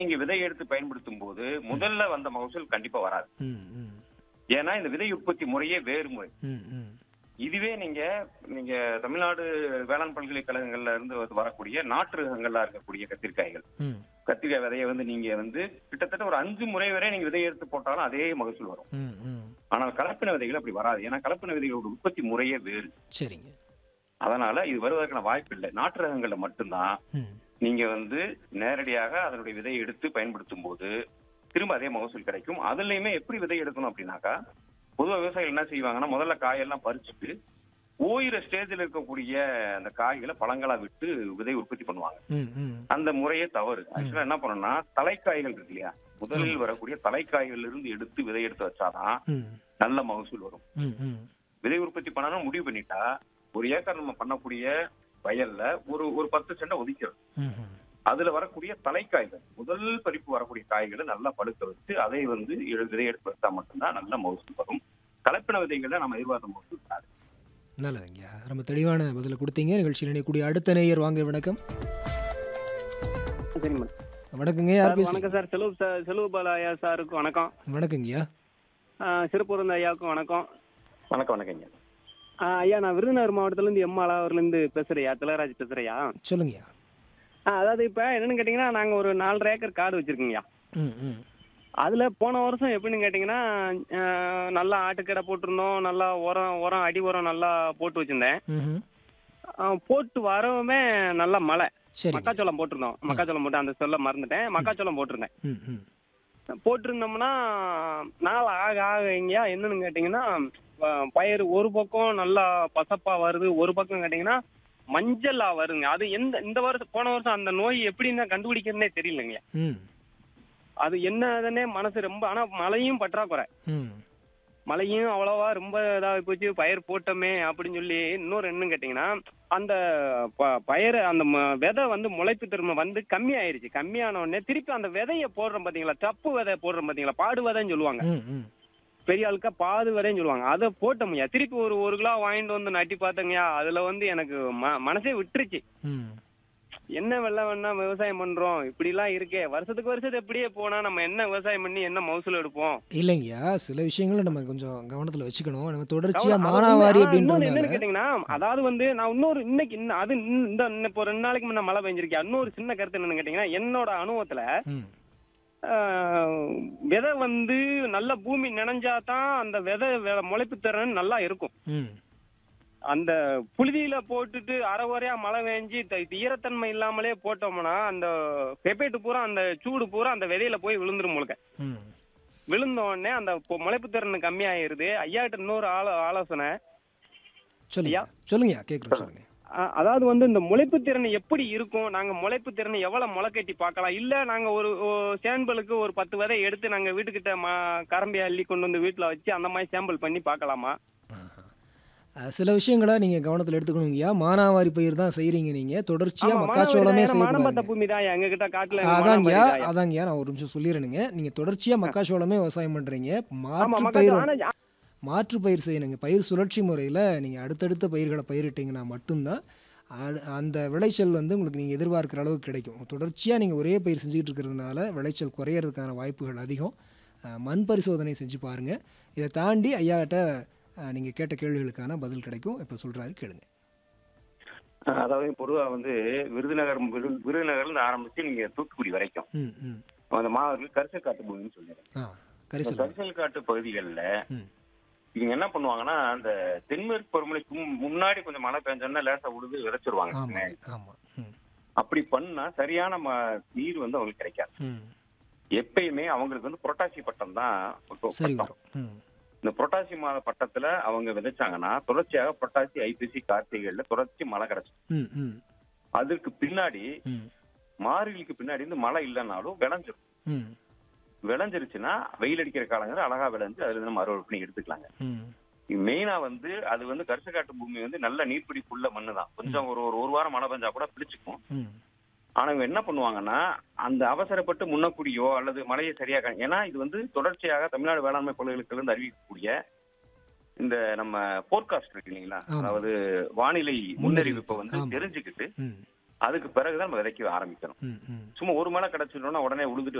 நீங்க விதை எடுத்து பயன்படுத்தும் போது முதல்ல வந்த மகசூல் கண்டிப்பா வராது ம் ம் ஏன்னா இந்த விதை உற்பத்தி முறையே வேறு முறை ம் ம் இதுவே நீங்க நீங்க தமிழ்நாடு வேளாண் பல்கலைக்கழகங்கள்ல இருந்து வந்து வரக்கூடிய நாட்டு ரகங்கள்ல இருக்கக்கூடிய கத்திரிக்காய்கள் ம் கத்திரிக்காய் விதையை வந்து நீங்க வந்து கிட்டத்தட்ட ஒரு அஞ்சு முறை வரை நீங்க விதை எடுத்து போட்டாலும் அதே மகசூல் வரும் ம் ம் ஆனால் கலப்பின விதைகள் அப்படி வராது ஏன்னா கலப்பின விதைகளோட உற்பத்தி முறையே வேறு சரிங்க அதனால இது வருவதற்கான வாய்ப்பு இல்லை நாட்டு ரகங்கள்ல மட்டும்தான் ம் நீங்க வந்து நேரடியாக அதனுடைய விதையை எடுத்து பயன்படுத்தும் போது திரும்ப அதே மகசூல் கிடைக்கும் அதுலயுமே எப்படி விதை எடுக்கணும் அப்படின்னாக்கா பொதுவா விவசாயிகள் என்ன செய்வாங்கன்னா முதல்ல காயெல்லாம் பறிச்சுட்டு ஓயிற ஸ்டேஜில் இருக்கக்கூடிய அந்த காய்களை பழங்களா விட்டு விதை உற்பத்தி பண்ணுவாங்க ம் ம் அந்த முறையே தவறு ஆக்சுவலா என்ன பண்ணணும்னா தலைக்காய்கள் இருக்கு இல்லையா முதலில் வரக்கூடிய தலைக்காய்கள் இருந்து எடுத்து விதை எடுத்து வச்சாதான் ம் நல்ல மகசூல் வரும் ம் ம் விதை உற்பத்தி பண்ணணும் முடிவு பண்ணிட்டா ஒரு ஏக்கர் நம்ம பண்ணக்கூடிய வயல்ல ஒரு ஒரு பத்து சென்டை ஒதுக்கிறது ம் ம் அதுல வரக்கூடிய தலைக்காய்கள் முதல் பறிப்பு வரக்கூடிய காய்களை நல்லா பழுக்க வச்சு அதை வந்து இழு- விதை எடுத்து வச்சா மட்டும்தான் நல்ல மகசூல் வரும் கலப்பின விதைகளை நம்ம எதிர்பார்த்த மகசூல் வராது நல்லதுங்க ரொம்ப தெளிவான பதிலை கொடுத்தீங்க நிகழ்ச்சியில் இணையக்கூடிய அடுத்த நேயர் வாங்க வணக்கம் சரிம்மா வணக்கங்க யார் சார் பேசுறீங்க வணக்கம் சார் செலவு சார் செலவு பால ஐயா சாருக்கு வணக்கம் வணக்கங்கய்யா ஆ, சிறப்புறந்த ஐயாவுக்கும் வணக்கம் வணக்கம் வணக்கங்க ஆ, ஐயா நான் விருதுநகர் மாவட்டத்துலேருந்து எம் அலாவூர்லேருந்து பேசுகிறேயா திலகராஜ் பேசுகிறேயா சொல்லுங்கய்யா அதாவது இப்போ என்னன்னு கேட்டிங்கன்னா நாங்கள் ஒரு நாலரை ஏக்கர் காடு வச்சுருக்கோங்கய்யா ம் ம் அதில் போன வருஷம் எப்படின்னு கேட்டிங்கன்னா ஆ, நல்லா ஆட்டுக்கடை போட்டிருந்தோம் நல்லா உரம் உரம் அடி உரம் நல்லா போட்டு வச்சுருந்தேன் ம்ஹும். போட்டு வரவுமே நல்லா மழை சரிங்க மக்காச்சோளம் போட்டிருந்தோம் மக்காச்சோளம் போட்டு அந்த சொல்ல மறந்துட்டேன் மக்காச்சோளம் போட்டிருந்தேன் ம் ம் போட்டிருந்தோம்னா நாள் ஆக ஆக எங்கேயா என்னன்னு கேட்டிங்கன்னா ப- பயிர் ஒரு பக்கம் நல்லா பசப்பா வருது ஒரு பக்கம் கேட்டிங்கன்னா மஞ்சளா வருங்க அது எந்த இந்த வருஷம் போன வருஷம் அந்த நோய் எப்படின்னு கண்டுபிடிக்கிறதுனே தெரியலங்க ம் அது என்னதுன்னே மனசு ரொம்ப ஆனா மழையும் பற்றாக்குறை ம் மழையும் அவ்வளவா ரொம்ப இதாக போச்சு பயிர் போட்டோமே அப்படின்னு சொல்லி இன்னொரு என்னன்னு கேட்டிங்கன்னா அந்த ப- பயிர் அந்த ம- விதை வந்து முளைப்பு திறமை வந்து கம்மி ஆயிருச்சு கம்மியான உடனே திருப்பி அந்த விதைய போடுறோம் பாத்தீங்களா தப்பு விதை போடுறோம் பாத்தீங்களா பாடு விதைன்னு சொல்லுவாங்க ம் ம் பெரிய ஆளுக்கா பாது விதைன்னு சொல்லுவாங்க அதை போட்டோம்யா திருப்பி ஒரு ஒரு கிலோ வாங்கிட்டு வந்து நட்டி பார்த்தோங்கய்யா அதுல வந்து எனக்கு ம- மனசே விட்டுருச்சு ம் என்ன வெள்ளம் வேணா விவசாயம் பண்றோம் இப்படிலாம் இருக்கே வருஷத்துக்கு வருஷத்துக்கு எப்படியே போனா நம்ம என்ன விவசாயம் பண்ணி என்ன மகசூல் எடுப்போம் இல்லைங்கய்யா சில விஷயங்களை நம்ம கொஞ்சம் கவனத்தில் வச்சுக்கணும் நம்ம தொடர்ச்சியாக கவனம், அது மானாவாரி உண்மை. ஆனா, இன்னொன்னு என்னன்னு அப்படின்றதுனால கேட்டீங்கன்னா அதாவது வந்து நான் இன்னொரு இன்னைக்கு இன்ன- அது இன்ன- இந்த இன்ன இப்போ ரெண்டு நாளைக்கு முன்ன மழை பெஞ்சிருக்கேன் இன்னொரு சின்ன கருத்து என்னன்னு கேட்டீங்கன்னா என்னோட அனுபவத்துல ம் ஆஹ், விதை வந்து நல்ல பூமி நினைஞ்சாதான் அந்த விதை வே- முளைப்பு திறன் நல்லா இருக்கும் ம் அந்த புழுதியில போட்டுட்டு அரை குறையா மழை பெஞ்சு த- ஈரத்தன்மை இல்லாமலே போட்டோம்னா அந்த பெப்பேட்டு பூரா அந்த சூடு பூரா அந்த விதையில போய் விழுந்துரும் முழுக்க ம் விழுந்த உடனே அந்த பொ- முளைப்பு திறன் கம்மியாயிருது ஐயாட்ட இன்னொரு ஆலோ ஆலோசனை சொல்லுங்க ஐயா. சொல்லுங்கய்யா கேட்குறோம் சொல்லுங்க அ- அதாவது வந்து இந்த முளைப்பு திறன் எப்படி இருக்கும் நாங்க முளைப்பு திறனை எவ்வளவு முளைக்கட்டி பார்க்கலாம் இல்ல நாங்க ஒரு சேம்பிளுக்கு ஒரு பத்து விதை எடுத்து நாங்க வீட்டுக்கிட்ட மா கரம்பி அள்ளி கொண்டு வந்து வீட்டுல வச்சு அந்த மாதிரி சாம்பிள் பண்ணி பார்க்கலாமா ஆஹா. அஹ் சில விஷயங்களை நீங்கள் கவனத்தில் எடுத்துக்கணுங்கய்யா மானாவாரி பயிர் தான் செய்கிறீங்க நீங்கள் தொடர்ச்சியாக ஆமா, மக்காச்சோளமே மானாவாரி மானம்பத்த செய்யக்கூடாது பூமி தான் எங்க கிட்ட காட்டுல அதாங்கய்யா மானாவாரி தான்யா. அதாங்கய்யா நான் ஒரு நிமிஷம் சொல்லிடுறேங்க நீங்கள் தொடர்ச்சியாக மக்காச்சோளமே விவசாயம் பண்ணுறீங்க ஆமா மாற்று மக்கா பயிர் ஆனா மாற்று பயிர் செய்யணுங்க பயிர் சுழற்சி முறையில் நீங்கள் அடுத்தடுத்த பயிர்களை பயிரிட்டீங்கன்னா மட்டும்தான் அடு- அந்த விளைச்சல் வந்து உங்களுக்கு நீங்கள் எதிர்பார்க்குற அளவுக்கு கிடைக்கும் தொடர்ச்சியாக நீங்கள் ஒரே பயிர் செஞ்சுக்கிட்டு இருக்கிறதுனால விளைச்சல் குறையறதுக்கான வாய்ப்புகள் அதிகம் அஹ், மண் பரிசோதனை செஞ்சு பாருங்கள் இதை தாண்டி ஐயாட்ட நீங்கள் கேட்ட கேள்விகளுக்கான பதில் கிடைக்கும் இப்போ சொல்கிறாரு கேளுங்க அதாவது பொதுவா வந்து விருதுநகர் விரு- விருதுநகர்ல இருந்து ஆரம்பிச்சு நீங்க தூத்துக்குடி வரைக்கும் ம் ம் அந்த மாவட்டத்தில் கரிசல் காட்டு பூமின்னு சொல்லிடுறேன் ஆ கரிசல் கரிசல் காட்டு பகுதிகளில் ம் இவங்க என்ன பண்ணுவாங்கன்னா அந்த தென்மேற்கு பருவமழைக்கு மு- முன்னாடி கொஞ்சம் மழை பெஞ்சோன்னா லேசா உழுது விதைச்சிருவாங்க ஆமாம் ஆமாம் ம் அப்படி பண்ணா சரியான ம- நீர் வந்து அவங்களுக்கு கிடைக்காது ம் எப்பயுமே அவங்களுக்கு வந்து புரட்டாசி பட்டம் தான் இப்போ சரி பட்டம். வரும் ம் இந்த புரட்டாசி மாத பட்டத்துல அவங்க விதைச்சாங்கன்னா தொடர்ச்சியாக புரட்டாசி ஐப்பசி கார்த்திகைகள்ல தொடர்ச்சி மழை கிடைச்சிடும் ம் ம் அதற்கு பின்னாடி ம் மார்கழிக்கு பின்னாடி இந்த மழை இல்லைனாலும் விளைஞ்சிரும் ம் விளைஞ்சிருச்சுன்னா வெயில் அடிக்கிற காலங்கள் அழகா விளைஞ்சு அதுல இருந்து நம்ம அறுவடை பண்ணி எடுத்துக்கலாங்க ம் மெயினா வந்து அது வந்து கரிசக்காட்டு பூமி வந்து நல்ல நீர்பிடிப்புள்ள மண்ணு தான் கொஞ்சம் ஒரு ஒரு ஒரு வாரம் மழை பெஞ்சா கூட பிடிச்சுக்கும் ம் ஆனா இவங்க என்ன பண்ணுவாங்கன்னா அந்த அவசரப்பட்டு முன்னக்கூடியோ அல்லது மழையை சரியா கண்- ஏன்னா இது வந்து தொடர்ச்சியாக தமிழ்நாடு வேளாண்மை பல்கலைக்கழகத்துல இருந்து அறிவிக்கக்கூடிய இந்த நம்ம போர்காஸ்ட் இருக்கு இல்லைங்களா ஆமா. அதாவது வானிலை முன்னறிவிப்பை வந்து ஆமா. தெரிஞ்சுக்கிட்டு ம் அதுக்கு பிறகுதான் நம்ம விதைக்க ஆரம்பிக்கணும் ம் ம் சும்மா ஒரு மழை கிடைச்சிட்டோம்னா உடனே உழுதுட்டு